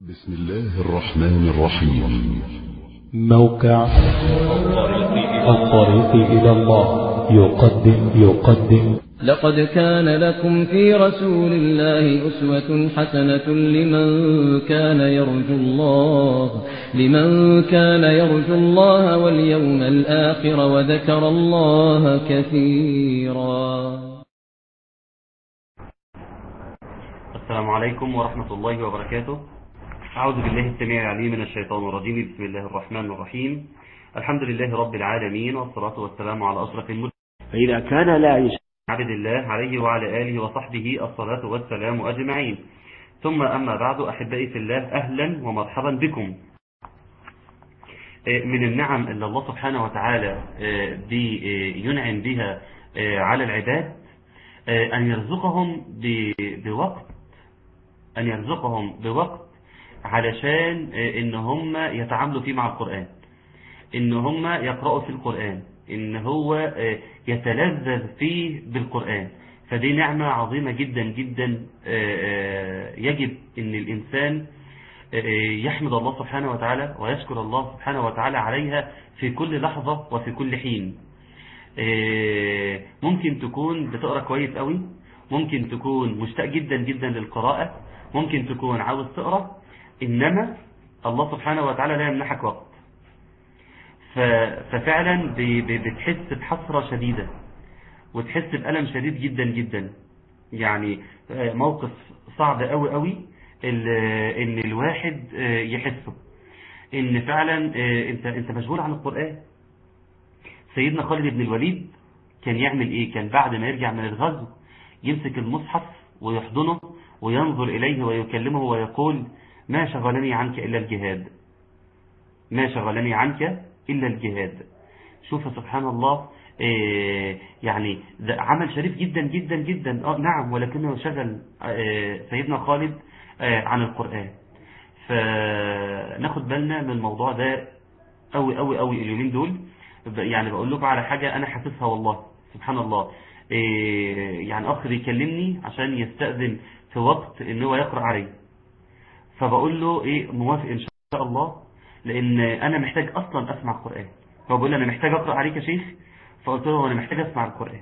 بسم الله الرحمن الرحيم موقع الطريق إلى الله يقدم يقدم لقد كان لكم في رسول الله أسوة حسنة لمن كان يرجو الله لمن كان يرجو الله واليوم الآخر وذكر الله كثيرا السلام عليكم ورحمة الله وبركاته أعوذ بالله السميع العليم من الشيطان الرجيم بسم الله الرحمن الرحيم الحمد لله رب العالمين والصلاة والسلام على أشرف المرسلين فإذا كان لا يش... عبد الله عليه وعلى آله وصحبه الصلاة والسلام أجمعين ثم أما بعد أحبائي في الله أهلا ومرحبا بكم من النعم اللي الله سبحانه وتعالى ينعم بها على العباد أن يرزقهم بوقت أن يرزقهم بوقت علشان إن هم يتعاملوا فيه مع القرآن إن هم يقرأوا في القرآن إن هو يتلذذ فيه بالقرآن فدي نعمة عظيمة جدا جدا يجب إن الإنسان يحمد الله سبحانه وتعالى ويشكر الله سبحانه وتعالى عليها في كل لحظة وفي كل حين ممكن تكون بتقرأ كويس قوي ممكن تكون مشتاق جدا جدا للقراءة ممكن تكون عاوز تقرأ إنما الله سبحانه وتعالى لا يمنحك وقت ففعلا بتحس بحسرة شديدة وتحس بألم شديد جدا جدا يعني موقف صعب قوي قوي ان الواحد يحسه ان فعلا انت انت مشغول عن القرآن سيدنا خالد بن الوليد كان يعمل ايه كان بعد ما يرجع من الغزو يمسك المصحف ويحضنه وينظر اليه ويكلمه ويقول ما شغلني عنك الا الجهاد ما شغلني عنك إلا الجهاد شوف سبحان الله إيه يعني ده عمل شريف جدا جدا جدا آه نعم ولكنه شغل آه سيدنا خالد آه عن القرآن فناخد بالنا من الموضوع ده قوي قوي قوي اليومين دول يعني بقول لكم على حاجة أنا حاسسها والله سبحان الله يعني أخ بيكلمني عشان يستأذن في وقت إن هو يقرأ عليه فبقول له إيه موافق إن شاء الله لان انا محتاج اصلا اسمع القرآن هو بيقول لي انا محتاج اقرأ عليك يا شيخ فقلت له انا محتاج اسمع القرآن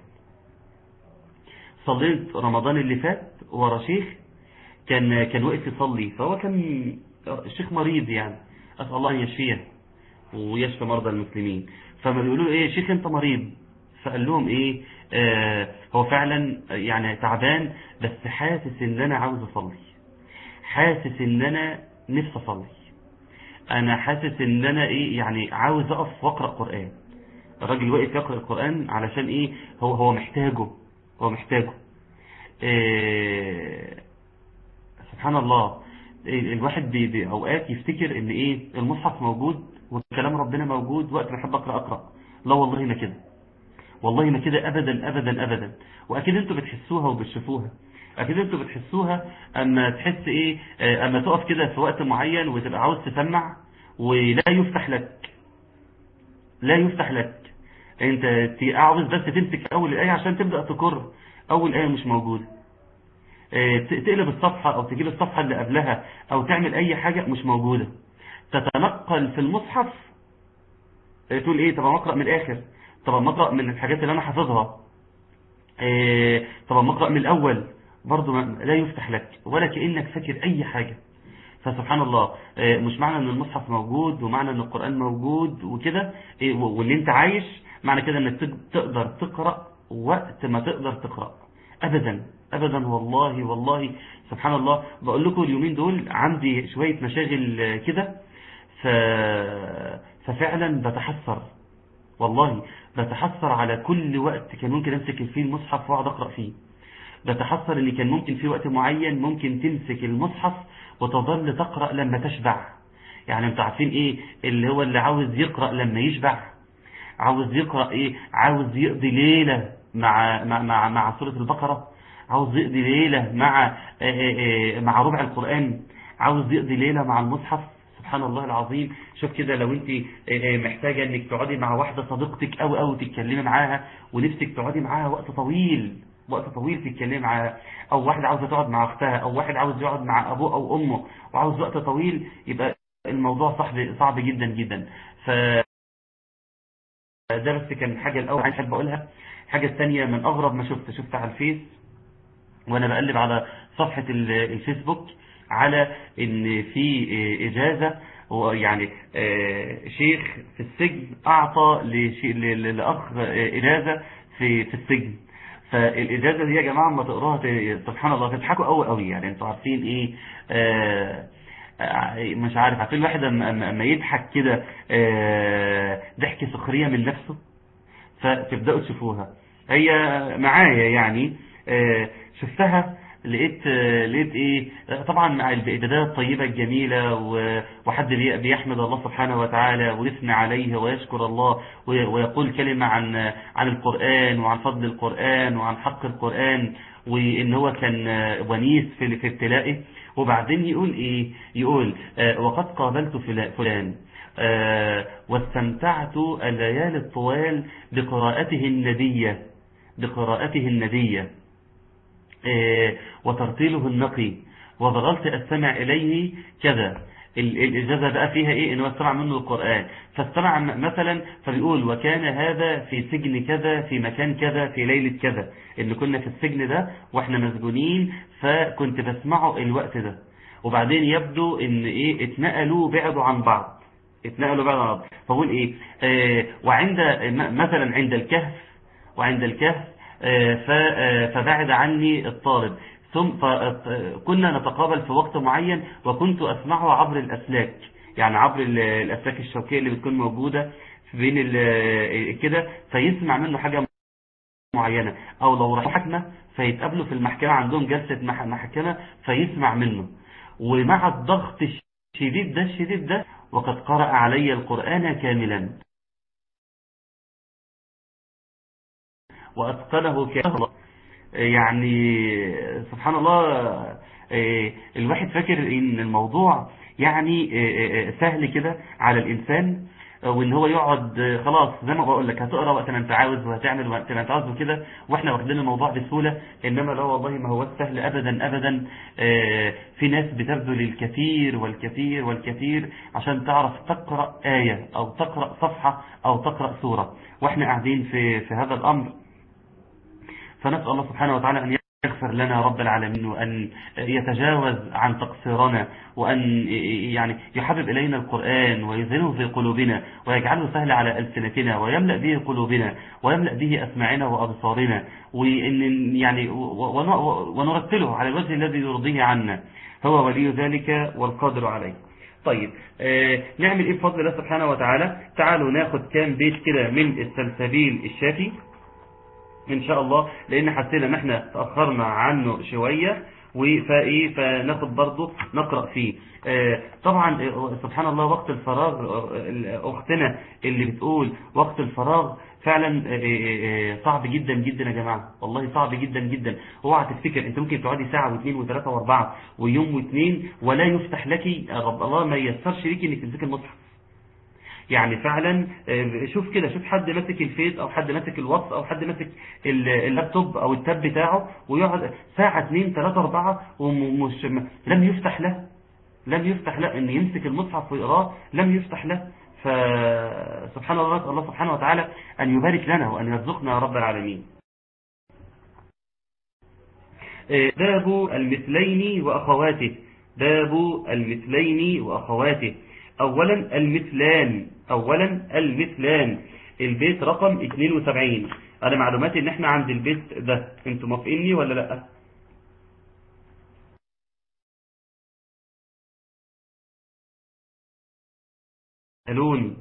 صليت رمضان اللي فات ورا شيخ كان كان واقف يصلي فهو كان الشيخ مريض يعني اسال الله ان يشفيه ويشفي مرضى المسلمين فما بيقولوا له ايه يا شيخ انت مريض فقال لهم ايه آه هو فعلا يعني تعبان بس حاسس ان انا عاوز اصلي حاسس ان انا نفسي اصلي انا حاسس ان انا ايه يعني عاوز اقف واقرا قران الراجل واقف يقرا القران علشان ايه هو هو محتاجه هو محتاجه إيه سبحان الله إيه الواحد بي بي اوقات يفتكر ان ايه المصحف موجود وكلام ربنا موجود وقت ما احب اقرا اقرا لا والله ما كده والله ما كده ابدا ابدا ابدا واكيد انتوا بتحسوها وبتشوفوها اكيد انتوا بتحسوها اما تحس ايه اما تقف كده في وقت معين وتبقى عاوز تسمع ولا يفتح لك لا يفتح لك انت عاوز بس تمسك اول الايه عشان تبدا تكر اول ايه مش موجوده تقلب الصفحه او تجيب الصفحه اللي قبلها او تعمل اي حاجه مش موجوده تتنقل في المصحف تقول ايه طب اقرا من الاخر طب اقرا من الحاجات اللي انا حافظها طب اقرا من الاول برضه لا يفتح لك ولا كأنك فاكر أي حاجة فسبحان الله مش معنى ان المصحف موجود ومعنى ان القرآن موجود وكده واللي انت عايش معنى كده انك تقدر تقرأ وقت ما تقدر تقرأ ابدا ابدا والله والله سبحان الله بقول لكم اليومين دول عندي شوية مشاغل كده ف... ففعلا بتحسر والله بتحسر على كل وقت كان ممكن امسك فيه المصحف واقعد اقرأ فيه بتحسر ان كان ممكن في وقت معين ممكن تمسك المصحف وتظل تقرأ لما تشبع يعني انتوا عارفين ايه اللي هو اللي عاوز يقرأ لما يشبع عاوز يقرأ ايه عاوز يقضي ليلة مع مع مع, مع سورة البقرة عاوز يقضي ليلة مع مع ربع القرآن عاوز يقضي ليلة مع المصحف سبحان الله العظيم شوف كده لو انت محتاجة انك تقعدي مع واحدة صديقتك او او تتكلمي معاها ونفسك تقعدي معاها وقت طويل وقت طويل تتكلم مع او واحده عاوزه تقعد مع اختها او واحد عاوز يقعد مع ابوه او امه وعاوز وقت طويل يبقى الموضوع صعب صعب جدا جدا ف ده بس كان حاجه الاول عايز احب اقولها الحاجه الثانيه من اغرب ما شفت شفت على الفيس وانا بقلب على صفحه ال- الفيسبوك على ان في اجازه ويعني آه، شيخ في السجن اعطى لشي- ل- ل- لاخ آه، اجازه في في السجن فالاجازه دي يا جماعه اما تقراها ت- سبحان الله تضحكوا قوي قوي يعني انتوا عارفين ايه آه، آه، مش عارف عارفين الواحد اما أما- أما يضحك كده آه، ضحك سخريه من نفسه فتبداوا تشوفوها هي معايا يعني آه، شفتها لقيت آه، لقيت ايه آه، طبعا مع البدايه الطيبه الجميله و- وحد بي- بيحمد الله سبحانه وتعالى ويثني عليه ويشكر الله وي- ويقول كلمه عن عن القران وعن فضل القران وعن حق القران وان هو كان آه، ونيس في في ابتلائه وبعدين يقول ايه يقول آه، وقد قابلت فلا- فلان آه، واستمتعت الليالي الطوال بقراءته الندية بقراءته الندية آه، وترتيله النقي وظللت أستمع إليه كذا ال- الإجازة بقى فيها إيه إنه استمع منه القرآن فاستمع م- مثلا فبيقول وكان هذا في سجن كذا في مكان كذا في ليلة كذا إن كنا في السجن ده وإحنا مسجونين فكنت بسمعه الوقت ده وبعدين يبدو إن إيه اتنقلوا بعدوا عن بعض اتنقلوا بعد عن بعض فبقول إيه آه وعند م- مثلا عند الكهف وعند الكهف آه، ف- آه، فبعد عني الطالب ثم كنا نتقابل في وقت معين وكنت أسمعه عبر الأسلاك يعني عبر ال- الأسلاك الشوكية اللي بتكون موجودة بين ال- كده فيسمع منه حاجة معينة أو لو راح محكمة فيتقابلوا في المحكمة عندهم جلسة مح- محكمة فيسمع منه ومع الضغط الشديد ده الشديد ده وقد قرأ علي القرآن كاملا وأتقنه كاملا يعني سبحان الله آه، الواحد فاكر ان الموضوع يعني آه، آه، سهل كده على الانسان آه، وان هو يقعد آه، خلاص زي ما بقول لك هتقرا وقت ما انت عاوز وهتعمل وقت ما انت عاوز وكده واحنا واخدين الموضوع بسهوله انما لا والله ما هو سهل ابدا ابدا آه، في ناس بتبذل الكثير والكثير والكثير عشان تعرف تقرا ايه او تقرا صفحه او تقرا سوره واحنا قاعدين في في هذا الامر فنسأل الله سبحانه وتعالى أن يغفر لنا رب العالمين وأن يتجاوز عن تقصيرنا وأن يعني يحبب إلينا القرآن ويزينه في قلوبنا ويجعله سهل على ألسنتنا ويملأ به قلوبنا ويملأ به أسماعنا وأبصارنا وإن يعني ون- ونرتله على الوجه الذي يرضيه عنا هو ولي ذلك والقادر عليه طيب آه نعمل ايه بفضل الله سبحانه وتعالى تعالوا ناخد كام بيت كده من السلسبيل الشافي ان شاء الله لان حسينا ان احنا تاخرنا عنه شويه وفايه فناخد برضه نقرا فيه آه، طبعا آه، سبحان الله وقت الفراغ آه، اختنا اللي بتقول وقت الفراغ فعلا آه، آه، آه، صعب جدا جدا يا جماعه والله صعب جدا جدا اوعى تفتكر انت ممكن تقعدي ساعه واثنين وثلاثه واربعه ويوم واثنين ولا يفتح لك رب الله ما ييسرش ليكي انك تمسكي المصحف يعني فعلا آه، شوف كده شوف حد ماسك الفيس او حد ماسك الواتس او حد ماسك ال- اللابتوب او التاب بتاعه ويقعد ساعة اتنين تلاتة اربعة ومش م- لم يفتح له لم يفتح له ان يمسك المصحف ويقراه لم يفتح له فسبحان الله نسأل الله سبحانه وتعالى ان يبارك لنا وان يرزقنا يا رب العالمين آه، باب المثلين واخواته باب المثلين واخواته اولا المثلان اولا المثلان البيت رقم 72 انا معلوماتي ان احنا عند البيت ده انتوا موافقيني ولا لا الون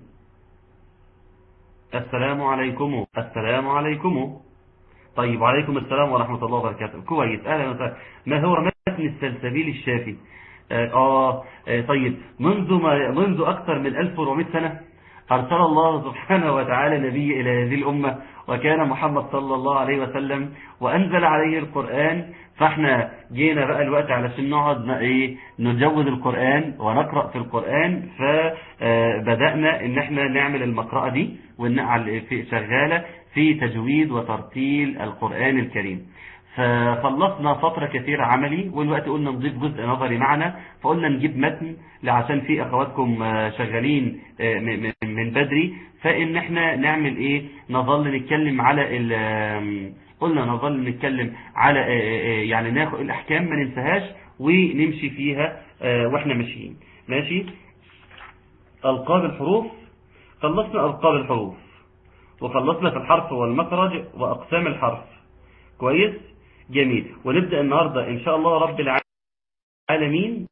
السلام عليكم السلام عليكم طيب وعليكم السلام ورحمة الله وبركاته كويس أهلا وسهلا ما هو متن السلسبيل الشافي آه, آه, آه طيب منذ ما منذ أكثر من 1400 سنة أرسل الله سبحانه وتعالى نبي إلى هذه الأمة وكان محمد صلى الله عليه وسلم وأنزل عليه القرآن فاحنا جينا بقى الوقت علشان نقعد ن- ايه نجود القرآن ونقرأ في القرآن فبدأنا ان احنا نعمل المقرأة دي ونقعد في شغالة في تجويد وترتيل القرآن الكريم فخلصنا فترة كثيرة عملي والوقت قلنا نضيف جزء نظري معنا فقلنا نجيب متن عشان في اخواتكم آه، شغالين آه، م- م- من بدري فان احنا نعمل ايه نظل نتكلم على ال- آم، قلنا نظل نتكلم على آه، آه، يعني ناخد الاحكام ما ننساهاش ونمشي فيها آه، واحنا ماشيين ماشي القاب الحروف خلصنا القاب الحروف وخلصنا في الحرف والمخرج واقسام الحرف كويس جميل ونبدأ النهاردة إن شاء الله رب العالمين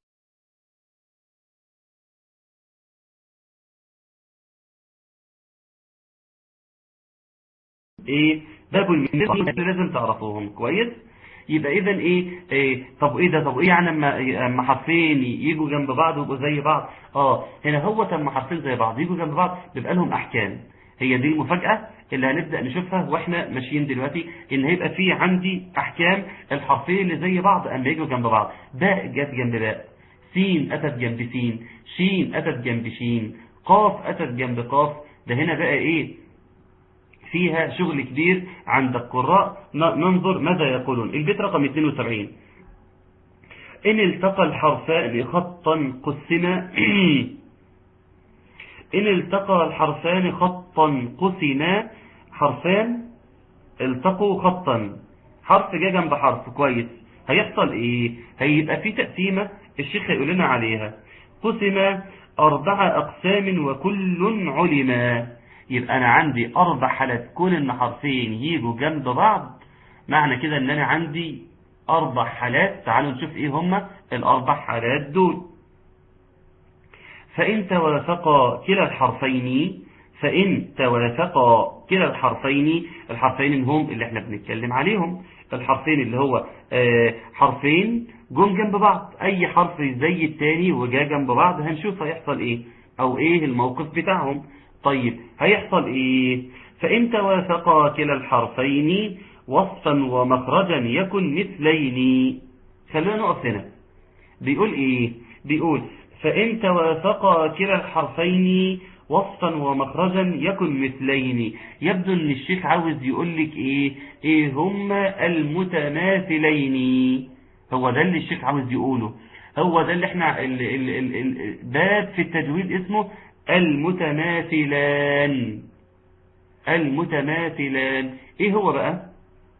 ايه باب الميزان اللي لازم تعرفوهم كويس يبقى اذا ايه, إيه طب ايه ده طب ايه يعني اما اما حرفين يجوا جنب بعض ويبقوا زي بعض اه هنا هو اما حرفين زي بعض يجوا جنب بعض بيبقى لهم احكام هي دي المفاجأة اللي هنبدأ نشوفها واحنا ماشيين دلوقتي ان هيبقى في عندي احكام الحرفين اللي زي بعض اما يجوا جنب بعض باء جت جنب باء سين اتت جنب سين شين اتت جنب شين قاف اتت جنب قاف ده هنا بقى ايه فيها شغل كبير عند القراء ن- ننظر ماذا يقولون البيت رقم 72 إن التقى الحرفان خطا قسما إن التقى الحرفان خطا قسما حرفان التقوا خطا حرف جاء جنب حرف كويس هيحصل ايه هيبقى في تقسيمة الشيخ هيقول لنا عليها قسم أربع أقسام وكل علما يبقى أنا عندي أربع حالات كون إن حرفين يجوا جنب بعض معنى كده إن أنا عندي أربع حالات تعالوا نشوف إيه هما الأربع حالات دول فإن توافقا كلا الحرفين فإن توافقا كلا الحرفين الحرفين هم اللي احنا بنتكلم عليهم الحرفين اللي هو آه، حرفين جم جنب بعض أي حرف زي التاني وجا جنب بعض هنشوف هيحصل إيه أو إيه الموقف بتاعهم طيب هيحصل إيه فإن توافقا كلا الحرفين وصفا ومخرجا يكن مثلين خلونا نقف هنا بيقول ايه بيقول فإن توافقا كلا الحرفين وصفا ومخرجا يكن مثلين يبدو ان الشيخ عاوز يقول لك ايه ايه هما المتماثلين هو ده اللي الشيخ عاوز يقوله هو ده اللي احنا ال ال ال ال باب في التجويد اسمه المتماثلان المتماثلان ايه هو بقى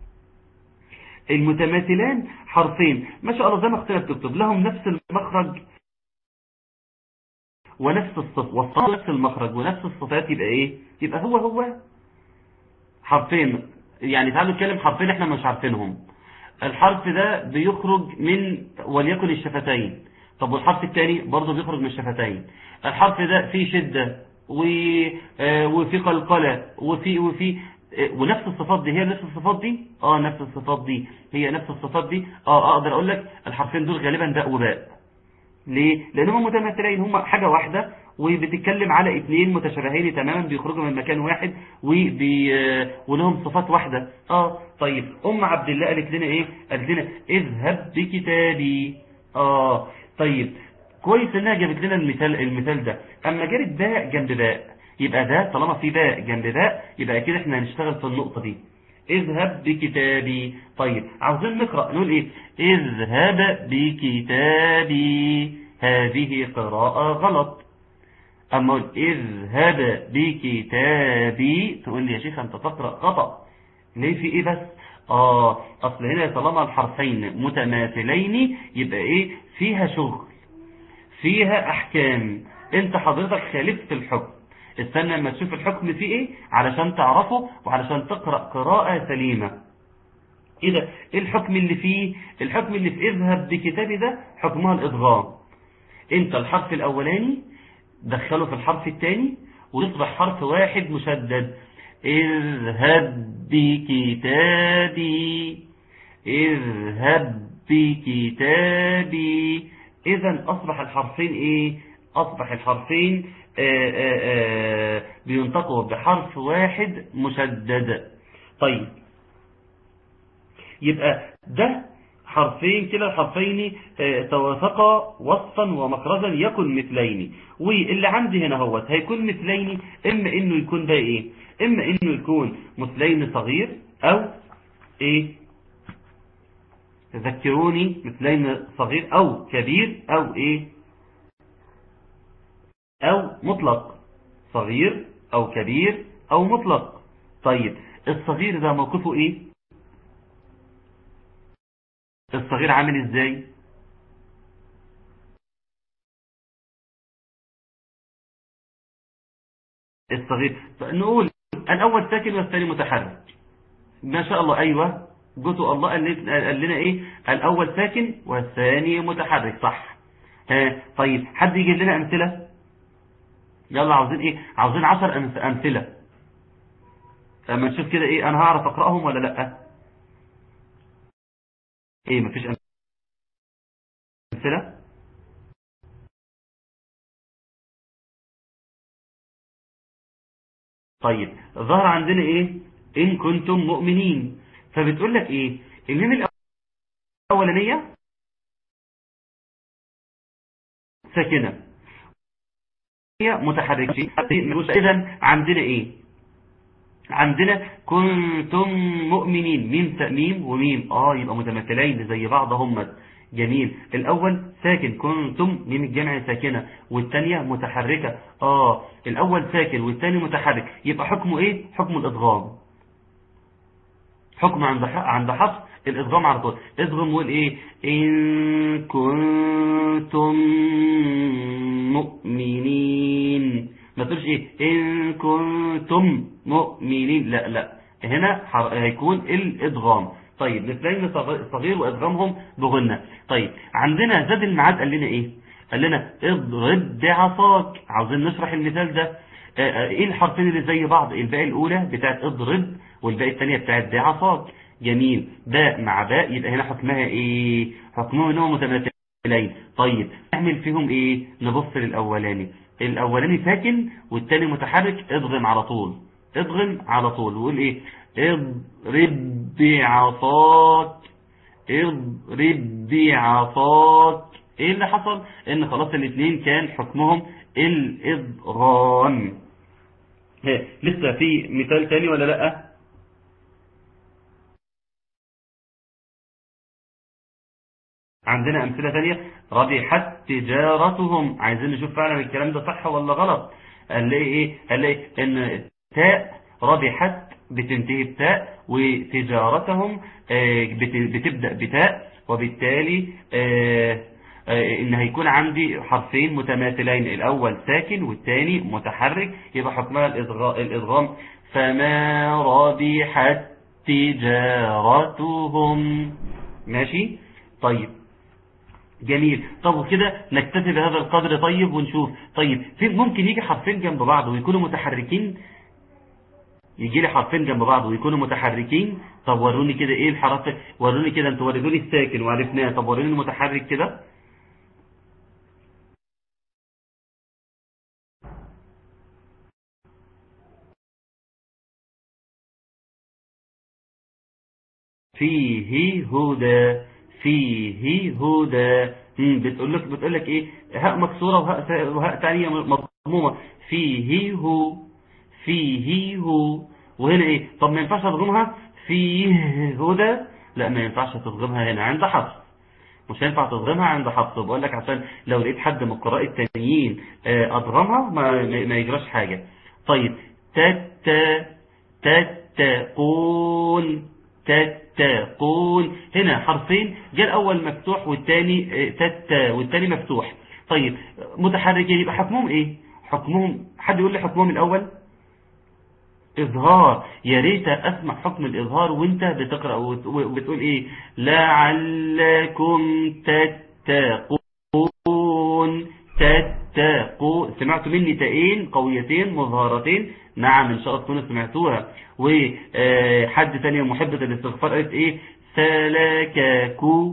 المتماثلان حرفين ما شاء الله زي ما اختلف تكتب لهم نفس المخرج ونفس الصف والصف نفس المخرج ونفس الصفات يبقى ايه يبقى هو هو حرفين يعني تعالوا نتكلم حرفين احنا مش عارفينهم الحرف ده بيخرج من وليكن الشفتين طب والحرف الثاني برضه بيخرج من الشفتين الحرف ده فيه شدة و... آه، وفي قلقلة وفي وفي آه، ونفس الصفات دي هي نفس الصفات دي اه نفس الصفات دي هي نفس الصفات دي اه اقدر اقول لك الحرفين دول غالبا باء وباء ليه؟ لأن هم متماثلين هم حاجة واحدة وبتتكلم على اثنين متشابهين تماما بيخرجوا من مكان واحد وبي... ولهم صفات واحدة اه طيب أم عبد الله قالت لنا ايه قالت لنا اذهب بكتابي اه طيب كويس انها جابت لنا المثال المثال ده اما جابت باء جنب باء يبقى ده طالما في باء جنب باء يبقى كده احنا هنشتغل في النقطة دي اذهب بكتابي طيب عاوزين نقرأ نقول ايه اذهب بكتابي هذه قراءة غلط اما اقول اذهب بكتابي تقول لي يا شيخ انت تقرأ خطأ ليه في ايه بس اه اصل هنا طالما الحرفين متماثلين يبقى ايه فيها شغل فيها احكام انت حضرتك خالفت الحكم استنى لما تشوف الحكم فيه ايه علشان تعرفه وعلشان تقرأ قراءة سليمة ايه ده ايه الحكم اللي فيه الحكم اللي في اذهب بكتابي ده حكمها الادغام انت الحرف الاولاني دخله في الحرف الثاني ويصبح حرف واحد مشدد اذهب بكتابي اذهب بكتابي اذا اصبح الحرفين ايه اصبح الحرفين آآ آآ بينطقوا بحرف واحد مشدد طيب يبقى ده حرفين كلا الحرفين آه، توافقا وصفا ومخرجا يكن مثلين واللي عندي هنا هو هيكون مثلين اما انه يكون ده ايه اما انه يكون مثلين صغير او ايه ذكروني مثلين صغير او كبير او ايه او مطلق صغير او كبير او مطلق طيب الصغير ده موقفه ايه الصغير عامل ازاي الصغير نقول الاول ساكن والثاني متحرك ما شاء الله ايوه جزء الله قال قال لنا ايه الاول ساكن والثاني متحرك صح ها طيب حد يجيب لنا امثله يلا عاوزين ايه عاوزين 10 امثله اما نشوف كده ايه انا هعرف اقراهم ولا لا ايه مفيش امثله طيب ظهر عندنا ايه ان كنتم مؤمنين فبتقول لك ايه الميم الاولانيه ساكنه هي متحركه اذا عندنا ايه عندنا كنتم مؤمنين ميم تأميم وميم اه يبقى متمثلين زي بعض هم جميل الاول ساكن كنتم ميم الجمع ساكنة والثانية متحركة اه الاول ساكن والثاني متحرك يبقى حكمه ايه حكم الادغام حكم عند عند حفص الادغام على طول ادغم وقول ايه ان كنتم مؤمنين ما تقولش ايه ان كنتم مؤمنين لا لا هنا هيكون الادغام طيب مثلين صغير وادغامهم بغنة طيب عندنا زاد الميعاد قال لنا ايه قال لنا اضرب بعصاك عاوزين نشرح المثال ده ايه الحرفين اللي زي بعض الباء الاولى بتاعت اضرب والباء الثانيه بتاعت بعصاك جميل باء مع باء يبقى هنا حكمها ايه حكمهم ان هم متماثلين طيب نعمل فيهم ايه نبص للاولاني الاولاني ساكن والثاني متحرك اضغم على طول اضغم على طول وقول ايه اضرب بعصاك اضرب بعصاك ايه اللي حصل ان خلاص الاثنين كان حكمهم الادغام لسه في مثال تاني ولا لا عندنا امثله ثانيه ربحت تجارتهم عايزين نشوف فعلا الكلام ده صح ولا غلط قال لي ايه قال لي ان تاء ربحت بتنتهي بتاء وتجارتهم بتبدأ بتاء وبالتالي ان هيكون عندي حرفين متماثلين الاول ساكن والثاني متحرك يبقى حكمها الادغام فما ربحت تجارتهم ماشي طيب جميل طب وكده نكتفي بهذا القدر طيب ونشوف طيب في ممكن يجي حرفين جنب بعض ويكونوا متحركين يجي لي حرفين جنب بعض ويكونوا متحركين طب وروني كده ايه الحرف وروني كده انتوا وريتوني الساكن وعرفناه طب وروني المتحرك كده فيه هدى فيه هدى بتقول لك بتقول لك ايه هاء مكسوره وهاء وهاء ثانيه مضمومه فيه هو فيه هو وهنا ايه طب ما ينفعش اضغمها فيه هدى لا ما ينفعش تضغمها هنا عند حفص مش هينفع تضغمها عند حفص بقول لك عشان لو لقيت حد من القراء التانيين اضغمها ما, ما يجراش حاجه طيب تت تتقون تتقون هنا حرفين جاء الاول مفتوح والثاني تت والثاني مفتوح طيب متحركين يبقى حكمهم ايه حكمهم حد يقول لي حكمهم الاول إظهار يا ريت أسمع حكم الإظهار وانت بتقرأ وبتقول إيه لعلكم تتقون تتقون سمعتوا مني تائين قويتين مظهرتين نعم إن شاء الله تكونوا سمعتوها وحد تاني محبة الاستغفار قالت إيه سلككو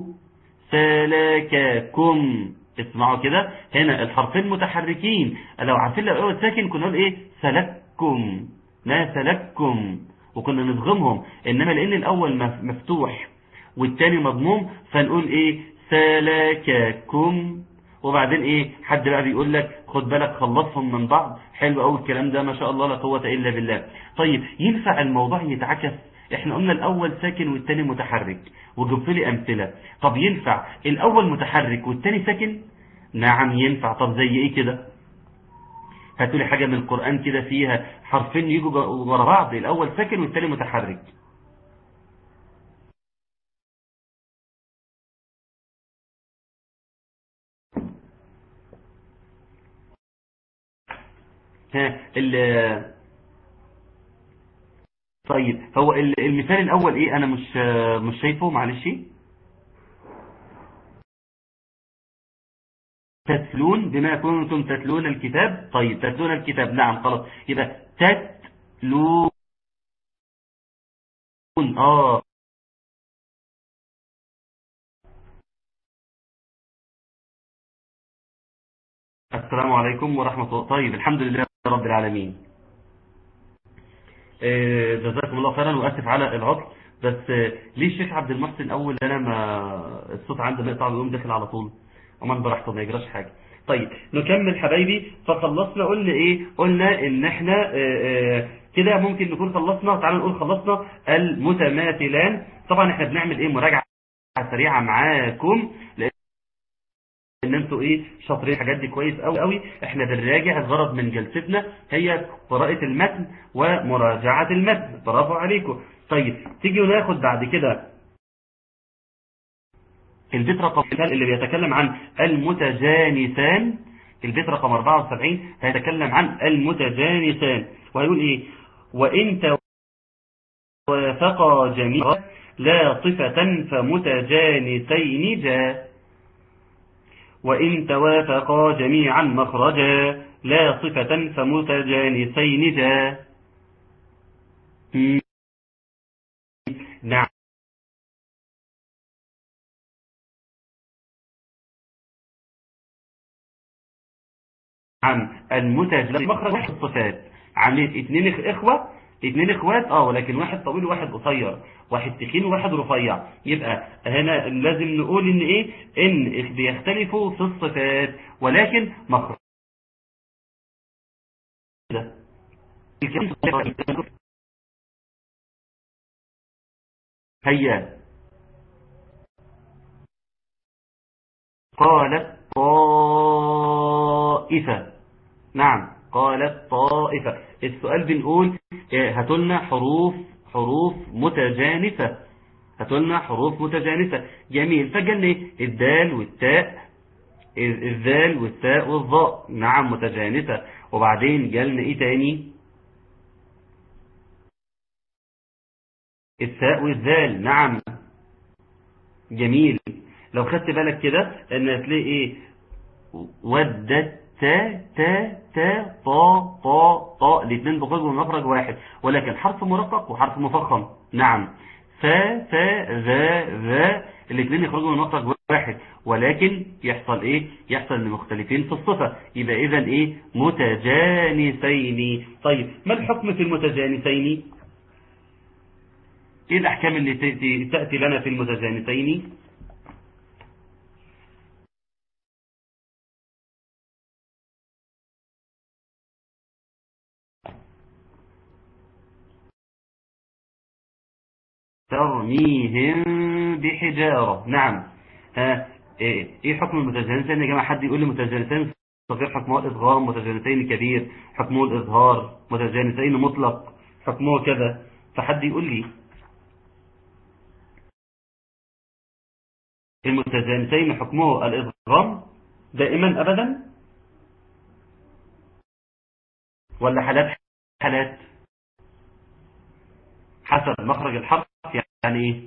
سلككم اسمعوا كده هنا الحرفين متحركين لو عارفين لو اول ساكن كنا نقول ايه سلككم ما سلككم وكنا نضغمهم انما لان الاول مفتوح والتاني مضموم فنقول ايه سلككم وبعدين ايه حد بقى بيقول لك خد بالك خلصهم من بعض حلو قوي الكلام ده ما شاء الله لا قوه الا بالله طيب ينفع الموضوع يتعكس احنا قلنا الاول ساكن والتاني متحرك وجبت لي امثله طب ينفع الاول متحرك والتاني ساكن نعم ينفع طب زي ايه كده هاتوا لي حاجه من القران كده فيها حرفين يجوا ورا بعض الاول ساكن والتاني متحرك ها ال طيب هو ال- المثال الاول ايه انا مش مش شايفه معلش تتلون بما كنتم تتلون الكتاب طيب تتلون الكتاب نعم خلاص يبقى تتلون اه السلام عليكم ورحمة الله طيب الحمد لله رب العالمين آه، جزاكم الله خيرا واسف على العطل بس آه، ليه الشيخ عبد المحسن اول انا ما الصوت عنده بيقطع ويقوم داخل على طول امان براحته ما يجراش حاجه طيب نكمل حبايبي فخلصنا قلنا ايه قلنا ان احنا آه، آه، كده ممكن نكون خلصنا تعالوا نقول خلصنا المتماثلان طبعا احنا بنعمل ايه مراجعه سريعه معاكم لان ان انتوا ايه شاطرين الحاجات دي كويس قوي قوي احنا بنراجع الغرض من جلستنا هي قراءة المتن ومراجعة المتن برافو عليكم طيب تيجي ناخد بعد كده البيت رقم اللي بيتكلم عن المتجانسان البيت رقم 74 هيتكلم عن المتجانسان وهيقول ايه وان توافقا جميعا لا صفة فمتجانسين جاء وإن توافقا جميعا مخرجا لا صفة فمتجانسين جاء مم. نعم نعم المتجانس مخرج واحد صفات عاملين اتنين إخ- اخوة اتنين اخوات اه ولكن واحد طويل وواحد قصير واحد تخين وواحد رفيع يبقى هنا لازم نقول ان ايه ان بيختلفوا في الصفات ولكن مخرج ده. هيا قالت طائفة نعم قالت طائفة السؤال بنقول إيه، هاتوا لنا حروف حروف متجانسة هاتوا لنا حروف متجانسة جميل فجأة ايه الدال والتاء ال- الذال والتاء والظاء نعم متجانسة وبعدين جالنا ايه تاني التاء والذال نعم جميل لو خدت بالك كده ان هتلاقي ايه ودت تا تا تا طا طا طا الاثنين بخرجوا من مخرج واحد ولكن حرف مرقق وحرف مفخم نعم فا فا ذا ذا الاثنين يخرجوا من مخرج واحد ولكن يحصل ايه يحصل ان مختلفين في الصفة يبقى اذا ايه متجانسين طيب ما الحكم في المتجانسين ايه الاحكام اللي تأتي, تأتي لنا في المتجانسين ترميهم بحجارة نعم ها ايه إيه حكم المتجانسين يا جماعة حد يقول لي متجانسين صغير حكمه الإظهار متجانسين كبير حكمه الإظهار متجانسين مطلق حكمه كذا فحد يقول لي المتجانسين حكمه الإظهار دائما أبدا ولا حالات حالات حسب مخرج الحرف يعني ايه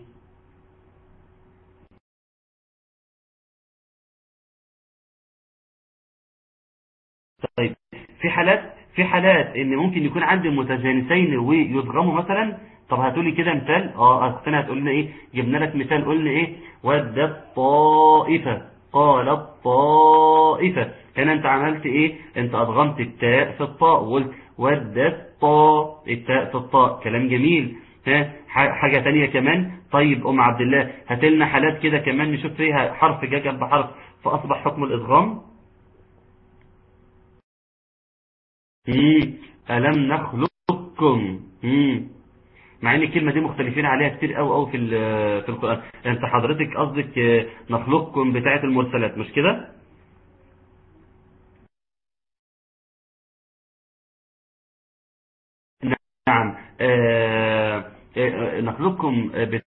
طيب في حالات في حالات ان ممكن يكون عندي متجانسين ويضغموا مثلا طب هاتولي كده مثال اه اختنا هتقول لنا ايه جبنا لك مثال قلنا ايه ودت طائفه قالت طائفه هنا انت عملت ايه انت ادغمت التاء في الطاء وقلت ودت طاء التاء في الطاء كلام جميل ها ح- حاجة تانية كمان طيب أم عبد الله هاتلنا حالات كده كمان نشوف فيها حرف جا جنب حرف فأصبح حكم الإدغام مم. ألم نخلقكم مم. مع ان الكلمة دي مختلفين عليها كتير قوي قوي في ال- في القرآن انت حضرتك قصدك آه، نخلقكم بتاعة المرسلات مش كده نعم آه، آه، نخلقكم بتاعة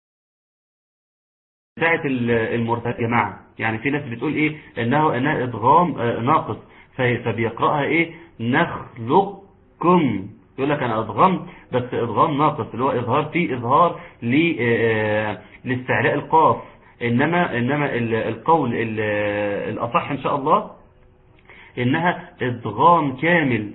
ال- المرسلات يا جماعة يعني في ناس بتقول ايه انه انها ادغام آه، ناقص في- فبيقرأها ايه نخلقكم يقول لك انا ادغمت بس ادغام ناقص اللي هو اظهار فيه اظهار ل- آه، لاستعلاء القاف انما انما ال- القول ال- الاصح ان شاء الله انها ادغام كامل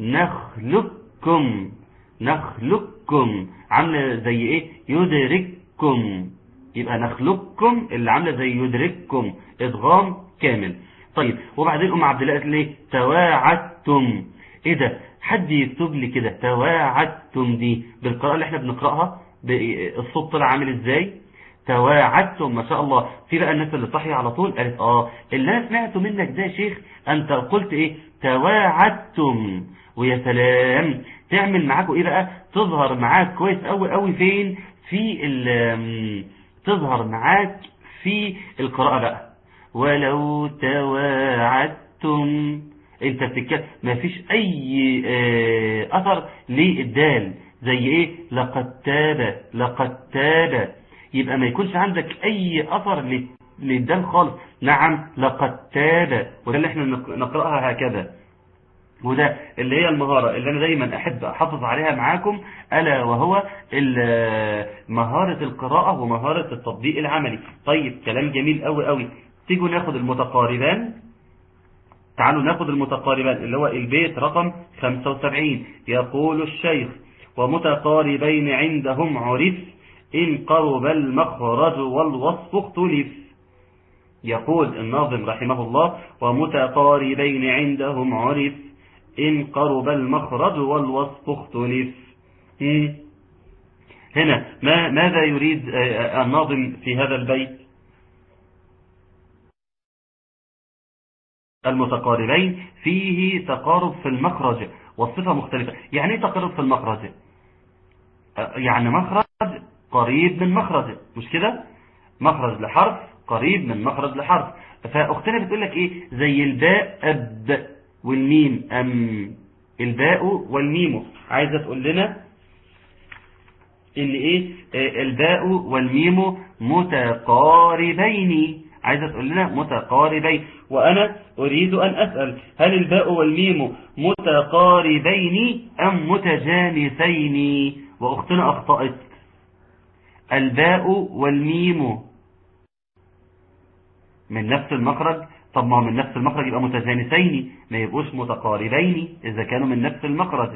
نخلقكم نخلقكم عامله زي ايه يدرككم يبقى نخلقكم اللي عامله زي يدرككم ادغام كامل طيب وبعدين ام عبد الله قالت لي تواعدتم ايه ده حد يكتب لي كده تواعدتم دي بالقراءه اللي احنا بنقراها ب- الصوت طلع عامل ازاي تواعدتم ما شاء الله في بقى الناس اللي صحي على طول قالت اه اللي انا سمعته منك ده يا شيخ انت قلت ايه تواعدتم ويا سلام تعمل معاكوا ايه بقى تظهر معاك كويس قوي قوي فين في ال تظهر معاك في القراءة بقى ولو تواعدتم انت بتتكلم ما فيش اي آه، اثر للدال زي ايه لقد تاب لقد تاب يبقى ما يكونش عندك اي اثر لل- للدال خالص نعم لقد تاب وده اللي احنا نق- نقرأها هكذا وده اللي هي المهارة اللي أنا دايما أحب أحافظ عليها معاكم ألا وهو ال- مهارة القراءة ومهارة التطبيق العملي طيب كلام جميل قوي قوي تيجوا ناخد المتقاربان تعالوا ناخد المتقاربان اللي هو البيت رقم 75 يقول الشيخ ومتقاربين عندهم عرف إن قرب المخرج والوصف اختلف يقول الناظم رحمه الله ومتقاربين عندهم عرف إن قرب المخرج والوصف اختلف مم. هنا ما ماذا يريد آه، الناظم في هذا البيت المتقاربين فيه تقارب في المخرج والصفة مختلفة يعني ايه تقارب في المخرج آه، يعني مخرج قريب من مخرج مش كده مخرج لحرف قريب من مخرج لحرف فأختنا بتقول لك ايه زي الباء أب والميم أم الباء والميم عايزة تقول لنا ان ايه آه، الباء والميم متقاربين عايزة تقول لنا متقاربين وانا اريد ان اسأل هل الباء والميم متقاربين ام متجانسين واختنا اخطأت الباء والميم من نفس المخرج طب ما هو من نفس المخرج يبقى متجانسين ما يبقوش متقاربين إذا كانوا من نفس المخرج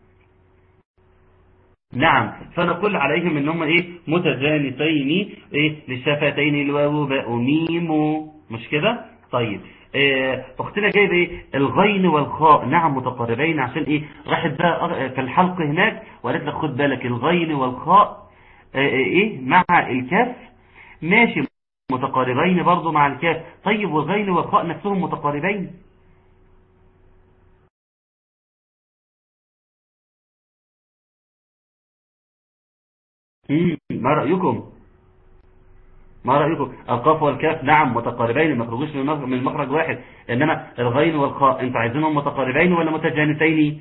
نعم فنقول عليهم ان هم ايه متجانسين ايه للشفتين الواو باء ميم مش كده طيب إيه اختنا جايبه ايه الغين والخاء نعم متقاربين عشان ايه راحت بقى في الحلق هناك وقالت لك خد بالك الغين والخاء ايه, إيه مع الكاف ماشي متقاربين برضو مع الكاف طيب والغين والخاء نفسهم متقاربين مم، ما رأيكم ما رأيكم القاف والكاف نعم متقاربين ما يخرجوش من مخ- من مخرج واحد إنما الغين والخاء انت عايزينهم متقاربين ولا متجانسين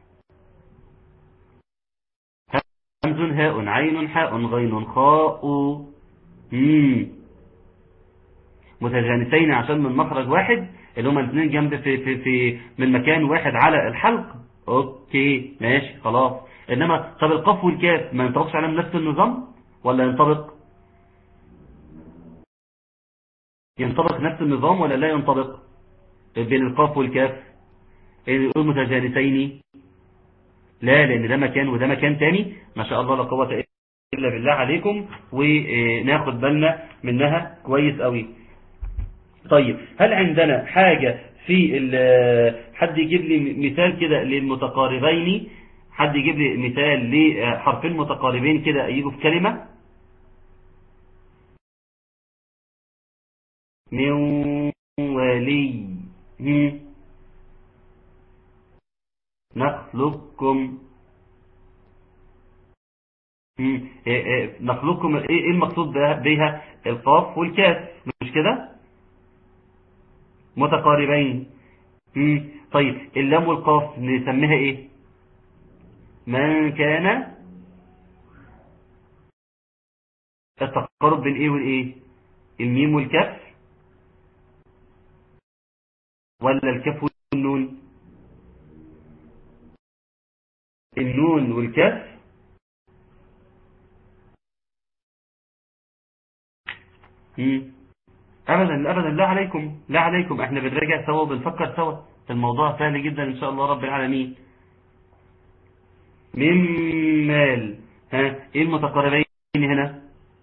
همز هاء عين حاء غين خاء مم. متجانسين عشان من مخرج واحد اللي هما الاثنين جنب في في في من مكان واحد على الحلق اوكي ماشي خلاص انما طب القاف والكاف ما ينطبقش عليهم نفس النظام ولا ينطبق ينطبق نفس النظام ولا لا ينطبق بين القاف والكاف يقول متجانسين لا لان ده مكان وده مكان تاني ما شاء الله لا قوه الا بالله عليكم وناخد بالنا منها كويس قوي طيب هل عندنا حاجة في ال- حد يجيب لي مثال كده للمتقاربين حد يجيب لي مثال لحرفين متقاربين كده يجوا في كلمة من ولي هم. نخلقكم مم. إيه إيه نخلقكم ايه إيه المقصود بها- بها القاف والكاف مش كده متقاربين مم. طيب اللام والقاف نسميها ايه من كان التقارب بين ايه والايه الميم والكاف ولا الكاف والنون النون والكاف مم. ابدا ابدا لا عليكم لا عليكم احنا بنراجع سوا وبنفكر سوا الموضوع سهل جدا ان شاء الله رب العالمين من مال ها ايه المتقاربين هنا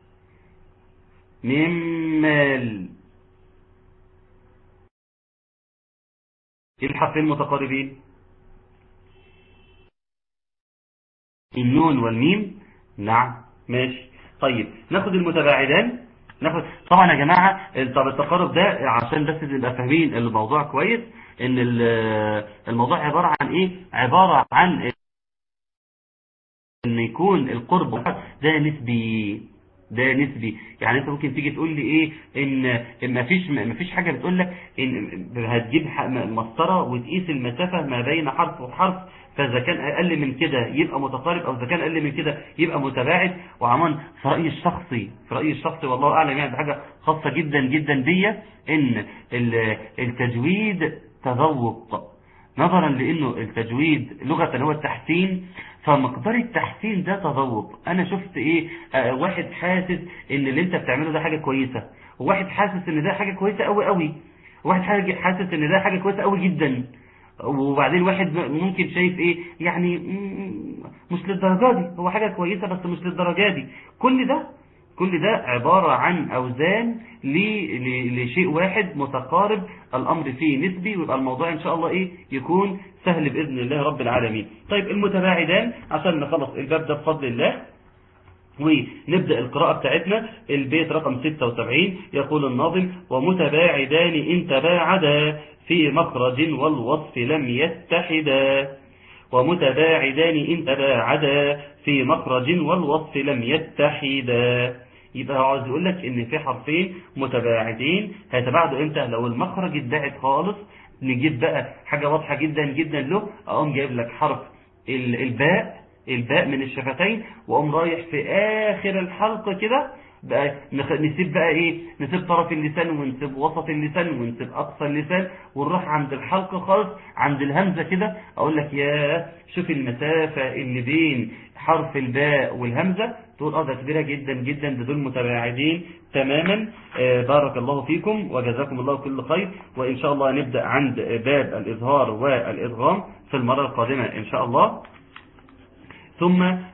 من مال ايه الحرفين المتقاربين النون والميم نعم ماشي طيب ناخد المتباعدان ناخد طبعا يا جماعة طب التقارب ده عشان بس نبقى فاهمين الموضوع كويس ان ال- الموضوع عبارة عن ايه عبارة عن ان يكون القرب ده نسبي ده نسبي يعني انت ممكن تيجي تقول لي ايه ان ما فيش ما فيش حاجه بتقول لك ان هتجيب ح- مسطره وتقيس المسافه ما بين حرف وحرف فاذا كان اقل من كده يبقى متقارب او اذا كان اقل من كده يبقى متباعد وعموما في رايي الشخصي في رايي الشخصي والله اعلم يعني بحاجه خاصه جدا جدا بيا ان ال- التجويد تذوق نظرا لانه التجويد لغة هو التحسين فمقدار التحسين ده تذوق انا شفت ايه آه واحد حاسس ان اللي انت بتعمله ده حاجة كويسة وواحد حاسس ان ده حاجة كويسة قوي قوي وواحد حاجة حاسس ان ده حاجة كويسة قوي جدا وبعدين واحد ممكن شايف ايه يعني مم، مش للدرجة دي هو حاجة كويسة بس مش للدرجة دي كل ده كل ده عبارة عن أوزان ل- ل- لشيء واحد متقارب الأمر فيه نسبي ويبقى الموضوع إن شاء الله إيه يكون سهل بإذن الله رب العالمين طيب المتباعدان عشان نخلص الباب ده بفضل الله ونبدأ القراءة بتاعتنا البيت رقم 76 يقول الناظم ومتباعدان إن تباعدا في مخرج والوصف لم يتحدا ومتباعدان إن تباعدا في مخرج والوصف لم يتحدا يبقى هو عاوز يقول لك ان في حرفين متباعدين هيتباعدوا امتى لو المخرج اتباعد خالص نجيب بقى حاجة واضحة جدا جدا له اقوم جايب لك حرف ال- الباء الباء من الشفتين واقوم رايح في اخر الحلقة كده بقى نخ- نسيب بقى ايه نسيب طرف اللسان ونسيب وسط اللسان ونسيب اقصى اللسان ونروح عند الحلقة خالص عند الهمزة كده اقول لك يا شوف المسافة اللي بين حرف الباء والهمزة تقول اه ده كبيرة جدا جدا ده دول متباعدين تماما آه بارك الله فيكم وجزاكم الله كل خير وان شاء الله نبدأ عند باب الاظهار والادغام في المرة القادمة ان شاء الله ثم